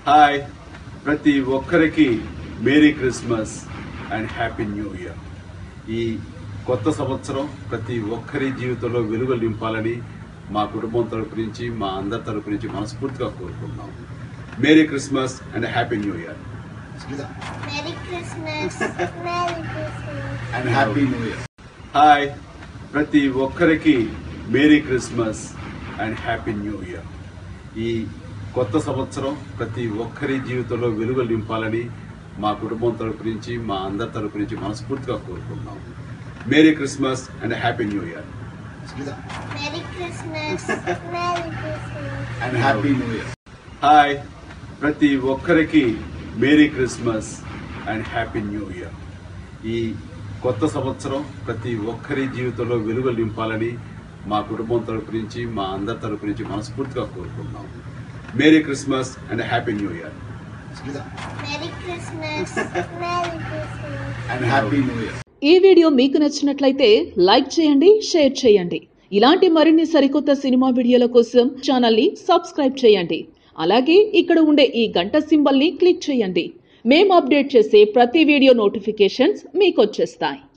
Hi ప్రతి ఒక్కరికి merry Christmas and happy new year ఈ కొత్త సంవత్సరం ప్రతి ఒక్కరి జీవితంలో వెలుగులు నింపాలని మా కుటుంబం తరపు నుంచి మా అందరి తరపు నుంచి మనస్ఫూర్తిగా కోరుకుంటున్నాం merry Christmas and happy new year Merry Christmas. Merry Christmas. And happy new year hi ప్రతి ఒక్కరికి merry Christmas and happy new year ఈ కొత్త సంవత్సరం ప్రతి ఒక్కరి జీవితంలో వెలుగులు నింపాలని మా కుటుంబం తరపు నుంచి మా అందరి తరపు నుంచి మనస్ఫూర్తిగా కోరుకుంటున్నాం merry Christmas and happy new year Merry Christmas. Merry Christmas. And happy new year hi ప్రతి ఒక్కరికి merry Christmas and happy new year ఈ కొత్త సంవత్సరం ప్రతి ఒక్కరి జీవితంలో వెలుగులు నింపాలని మా కుటుంబం తరపు నుంచి మా అందరి తరపు నుంచి మనస్ఫూర్తిగా కోరుకుంటున్నాం merry Christmas and happy new year Merry Christmas. Merry Christmas. And happy new year ఈ వీడియో మీకు నచ్చినట్లయితే లైక్ చేయండి షేర్ చేయండి ఇలాంటి మరిన్ని సరికొత్త సినిమా వీడియోల కోసం ఛానల్ని సబ్స్క్రైబ్ చేయండి అలాగే ఇక్కడ ఉండే ఈ గంట సింబల్ని క్లిక్ చేయండి మేము అప్డేట్ చేసే ప్రతి వీడియో నోటిఫికేషన్స్ మీకు వచ్చేస్తాయి